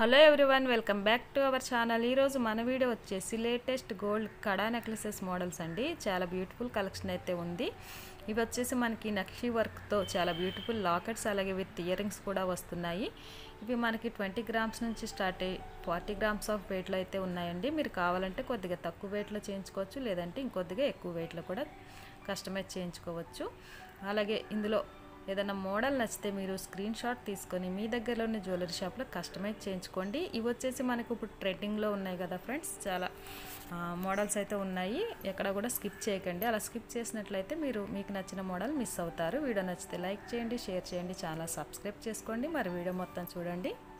hello everyone welcome back to our channel ఈరోజు మన video వచ్చేసి లేటెస్ట్ గోల్డ్ కడా నెక్లెసెస్ మోడల్స్ అండి చాలా బ్యూటిఫుల్ కలెక్షన్ అయితే ఉంది ఇవి వచ్చేసి మనకి నక్షి వర్క్తో చాలా బ్యూటిఫుల్ లాకెట్స్ అలాగే విత్ ఇయర్ రింగ్స్ కూడా వస్తున్నాయి ఇవి మనకి ట్వంటీ గ్రామ్స్ నుంచి స్టార్ట్ అయ్యి ఫార్టీ గ్రామ్స్ ఆఫ్ వెయిట్లో అయితే ఉన్నాయండి మీరు కావాలంటే కొద్దిగా తక్కువ వెయిట్లో చేయించుకోవచ్చు లేదంటే ఇంకొద్దిగా ఎక్కువ వెయిట్లో కూడా కస్టమైజ్ చేయించుకోవచ్చు అలాగే ఇందులో ఏదైనా మోడల్ నచ్చితే మీరు స్క్రీన్ షాట్ తీసుకొని మీ దగ్గరలోని జ్యువెలరీ షాప్లో కస్టమైజ్ చేయించుకోండి ఇవి వచ్చేసి మనకు ఇప్పుడు ట్రెండింగ్లో ఉన్నాయి కదా ఫ్రెండ్స్ చాలా మోడల్స్ అయితే ఉన్నాయి ఎక్కడ కూడా స్కిప్ చేయకండి అలా స్కిప్ చేసినట్లయితే మీరు మీకు నచ్చిన మోడల్ మిస్ అవుతారు వీడియో నచ్చితే లైక్ చేయండి షేర్ చేయండి ఛానల్ సబ్స్క్రైబ్ చేసుకోండి మరి వీడియో మొత్తం చూడండి